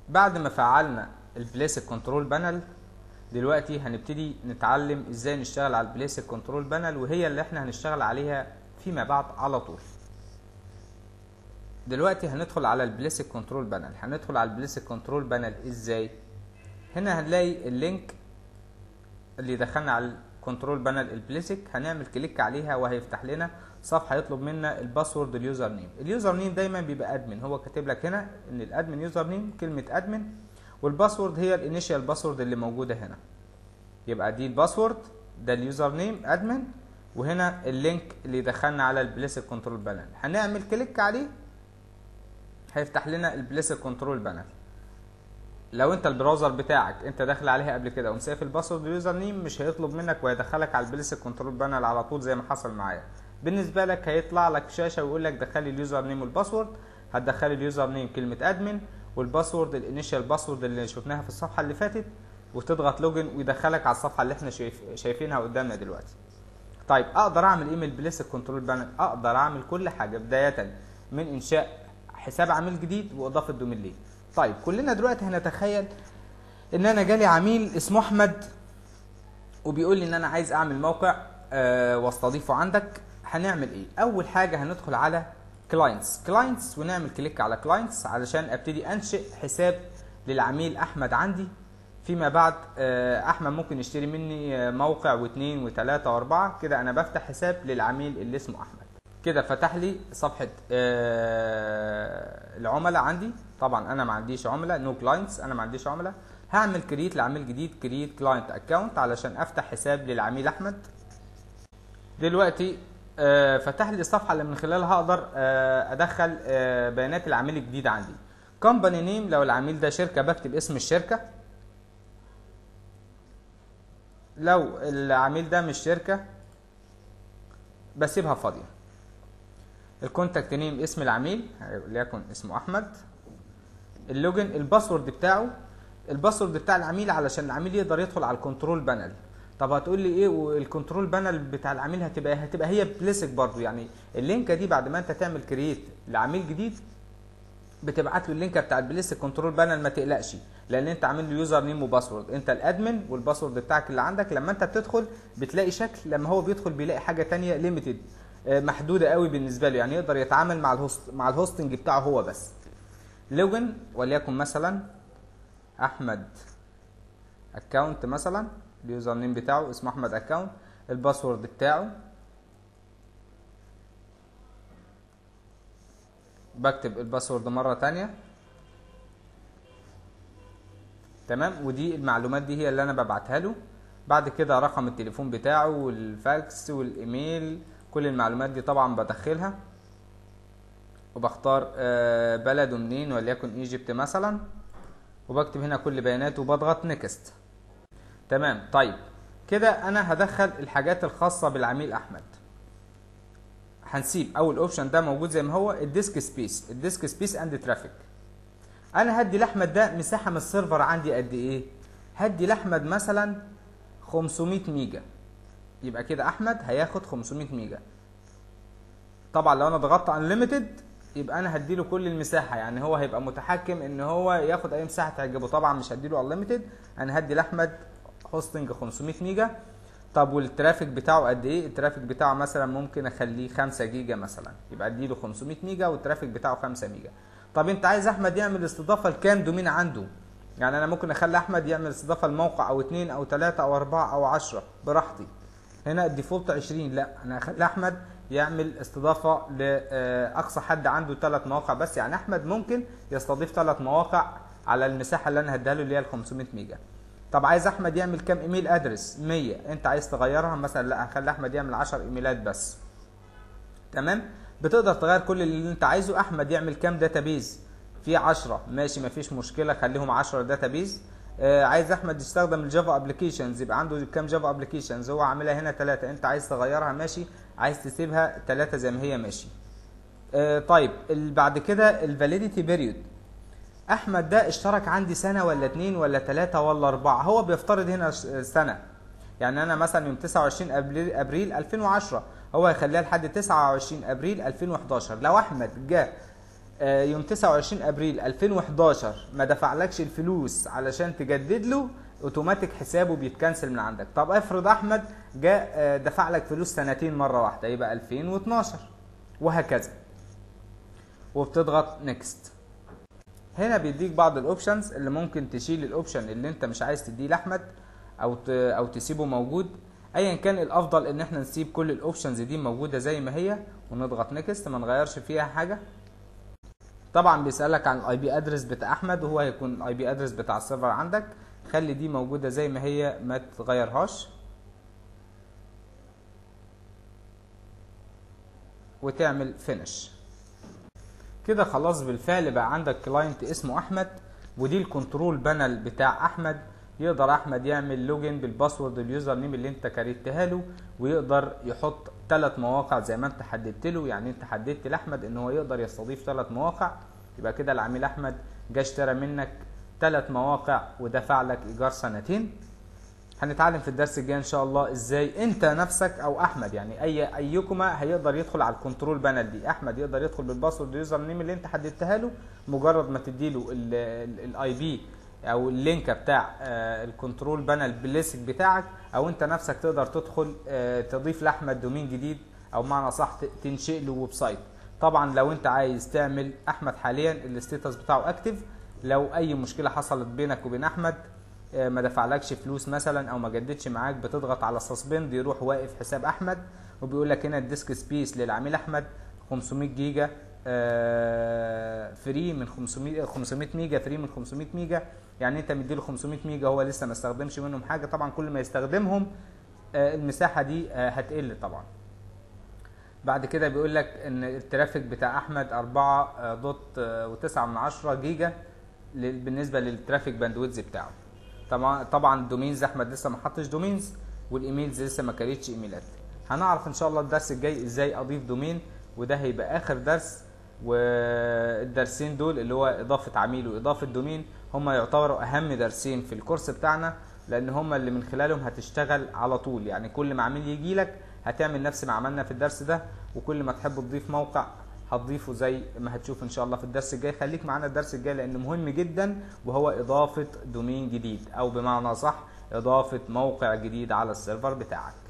بعد ما فعلنا البليس كنترول بانل دلوقتي هنبتدي نتعلم ازاي نشتغل على البليس كنترول بانل وهي اللي احنا هنشتغل عليها فيما بعد على طول دلوقتي هندخل على البليس كنترول بانل هندخل على البليس كنترول بانل ازاي هنا هنلاقي اللينك اللي دخلنا على الكنترول بانل البليسك هنعمل كليك عليها وهيفتح لنا صفحه يطلب منا الباسورد اليوزر نيم اليوزر نيم دايما بيبقى ادمن هو كاتب لك هنا ان الادمن يوزر نيم كلمه ادمن والباسورد هي الانيشال باسورد اللي موجوده هنا يبقى دي الباسورد ده اليوزر نيم ادمن وهنا اللينك اللي دخلنا على البليس كنترول بانل هنعمل كليك عليه هيفتح لنا البليس كنترول بانل لو انت البراوزر بتاعك انت داخل عليها قبل كده ومسافر الباسورد واليوزر نيم مش هيطلب منك وهيدخلك على البليس كنترول بانل على طول زي ما حصل معايا بالنسبه لك هيطلع لك شاشه ويقول لك دخلي اليوزر نيم والباسورد هتدخلي اليوزر نيم كلمه ادمن والباسورد الانيشال باسورد اللي شفناها في الصفحه اللي فاتت وتضغط لوجن ويدخلك على الصفحه اللي احنا شايف شايفينها قدامنا دلوقتي طيب اقدر اعمل ايه من البليس كنترول بانل اقدر اعمل كل حاجه بدايه من انشاء حساب عميل جديد واضافه دومين ليه طيب كلنا دلوقتي هنتخيل ان انا جالي عميل اسمه احمد وبيقول لي ان انا عايز اعمل موقع أه واستضيفه عندك هنعمل ايه اول حاجه هندخل على كلاينتس كلاينتس ونعمل كليك على كلاينتس علشان ابتدي انشئ حساب للعميل احمد عندي فيما بعد أه احمد ممكن يشتري مني موقع واثنين وثلاثه واربعه كده انا بفتح حساب للعميل اللي اسمه احمد كده فتح لي صفحه أه العملاء عندي طبعا انا ما عنديش عملاء نو no كلاينتس انا ما عنديش عملاء هعمل كريت لعميل جديد كريت كلاينت اكونت علشان افتح حساب للعميل احمد دلوقتي آه فتح لي الصفحه اللي من خلالها هقدر آه ادخل آه بيانات العميل الجديد عندي كومباني نيم لو العميل ده شركه بكتب اسم الشركه لو العميل ده مش شركه بسيبها فاضيه الكونتاكت نيم اسم العميل وليكن اسمه احمد اللوجن الباسورد بتاعه الباسورد بتاع العميل علشان العميل يقدر يدخل على الكنترول بانل طب هتقول لي ايه والكنترول بانل بتاع العميل هتبقى هتبقى هي بليسك برضو يعني اللينكه دي بعد ما انت تعمل كرييت لعميل جديد بتبعت له اللينك بتاع البليسك كنترول بانل ما تقلقش لان انت عامل له يوزر نيم وباسورد انت الادمن والباسورد بتاعك اللي عندك لما انت بتدخل بتلاقي شكل لما هو بيدخل بيلاقي حاجه تانية ليميتد محدوده قوي بالنسبه له يعني يقدر يتعامل مع الهوست مع الهوستنج بتاعه هو بس لوجن وليكن مثلا احمد اكونت مثلا اليوزر نيم بتاعه اسمه احمد اكونت الباسورد بتاعه بكتب الباسورد مره تانية تمام ودي المعلومات دي هي اللي انا ببعتها له بعد كده رقم التليفون بتاعه والفاكس والايميل كل المعلومات دي طبعا بدخلها وبختار بلده منين وليكن ايجيبت مثلا وبكتب هنا كل بياناته وبضغط نيكست تمام طيب كده انا هدخل الحاجات الخاصه بالعميل احمد هنسيب اول اوبشن ده موجود زي ما هو الديسك سبيس الديسك سبيس اند ترافيك انا هدي لاحمد ده مساحه من السيرفر عندي قد ايه هدي لاحمد مثلا 500 ميجا يبقى كده احمد هياخد 500 ميجا طبعا لو انا ضغطت انليميتد يبقى انا هديله كل المساحه يعني هو هيبقى متحكم ان هو ياخد اي مساحه تعجبه طبعا مش هديله انليميتد انا هدي لاحمد هوستنج 500 ميجا طب والترافيك بتاعه قد ايه الترافيك بتاعه مثلا ممكن اخليه 5 جيجا مثلا يبقى اديله 500 ميجا والترافيك بتاعه 5 ميجا طب انت عايز احمد يعمل استضافه لكام دومين عنده يعني انا ممكن اخلي احمد يعمل استضافه لموقع او اتنين او تلاتة او اربعة او عشرة براحتي هنا الديفولت 20 لا انا هخلي احمد يعمل استضافه لاقصى حد عنده ثلاث مواقع بس يعني احمد ممكن يستضيف ثلاث مواقع على المساحه اللي انا هديها له اللي هي ال 500 ميجا طب عايز احمد يعمل كام ايميل ادرس 100 انت عايز تغيرها مثلا لا هخلي احمد يعمل 10 ايميلات بس تمام بتقدر تغير كل اللي انت عايزه احمد يعمل كام داتابيز في 10 ماشي مفيش مشكله خليهم 10 داتابيز آه عايز احمد يستخدم الجافا ابلكيشنز يبقى عنده كام جافا ابلكيشنز هو عاملها هنا ثلاثة انت عايز تغيرها ماشي عايز تسيبها ثلاثة زي ما هي ماشي آه طيب بعد كده الفاليديتي بيريود احمد ده اشترك عندي سنه ولا اتنين ولا تلاتة ولا اربعة هو بيفترض هنا سنه يعني انا مثلا يوم 29 ابريل ابريل 2010 هو هيخليها لحد 29 ابريل 2011 لو احمد جه آه، يوم 29 ابريل 2011 ما دفعلكش الفلوس علشان تجدد له اوتوماتيك حسابه بيتكنسل من عندك طب افرض احمد جاء آه، دفع لك فلوس سنتين مره واحده يبقى 2012 وهكذا وبتضغط نيكست هنا بيديك بعض الاوبشنز اللي ممكن تشيل الاوبشن اللي انت مش عايز تديه لاحمد او ت... او تسيبه موجود ايا كان الافضل ان احنا نسيب كل الاوبشنز دي موجوده زي ما هي ونضغط نيكست ما نغيرش فيها حاجه طبعا بيسالك عن الاي بي ادرس بتاع احمد وهو هيكون الاي بي ادرس بتاع السيرفر عندك خلي دي موجوده زي ما هي ما تغيرهاش وتعمل فينش كده خلاص بالفعل بقى عندك كلاينت اسمه احمد ودي الكنترول بانل بتاع احمد يقدر احمد يعمل لوجن بالباسورد اليوزر نيم اللي انت كريتها له ويقدر يحط ثلاث مواقع زي ما انت حددت له يعني انت حددت لاحمد ان هو يقدر يستضيف ثلاث مواقع يبقى كده العميل احمد جه اشترى منك ثلاث مواقع ودفع لك ايجار سنتين هنتعلم في الدرس الجاي ان شاء الله ازاي انت نفسك او احمد يعني اي ايكما هيقدر يدخل على الكنترول بانل دي احمد يقدر يدخل بالباسورد يوزر نيم اللي انت حددتها له مجرد ما تديله الاي بي او اللينك بتاع آه، الكنترول بانل بليسك بتاعك او انت نفسك تقدر تدخل آه، تضيف لاحمد دومين جديد او معنى صح ت- تنشئ له ويب سايت طبعا لو انت عايز تعمل احمد حاليا الاستيتس بتاعه اكتف لو اي مشكله حصلت بينك وبين احمد آه، ما دفعلكش فلوس مثلا او ما جددش معاك بتضغط على سسبند يروح واقف حساب احمد وبيقول لك هنا الديسك سبيس للعميل احمد 500 جيجا آه، فري من 500 500 ميجا فري من 500 ميجا يعني انت مديله 500 ميجا هو لسه ما استخدمش منهم حاجه طبعا كل ما يستخدمهم آه، المساحه دي آه، هتقل طبعا بعد كده بيقول لك ان الترافيك بتاع احمد 4.9 من 10 جيجا لل- بالنسبه للترافيك باندويدز بتاعه طبعا طبعا الدومينز احمد لسه ما حطش دومينز والايميلز لسه ما كريتش ايميلات هنعرف ان شاء الله الدرس الجاي ازاي اضيف دومين وده هيبقى اخر درس والدرسين دول اللي هو اضافه عميل واضافه دومين هم يعتبروا اهم درسين في الكورس بتاعنا لان هم اللي من خلالهم هتشتغل على طول يعني كل ما عميل يجي لك هتعمل نفس ما عملنا في الدرس ده وكل ما تحب تضيف موقع هتضيفه زي ما هتشوف ان شاء الله في الدرس الجاي خليك معانا الدرس الجاي لانه مهم جدا وهو اضافه دومين جديد او بمعنى صح اضافه موقع جديد على السيرفر بتاعك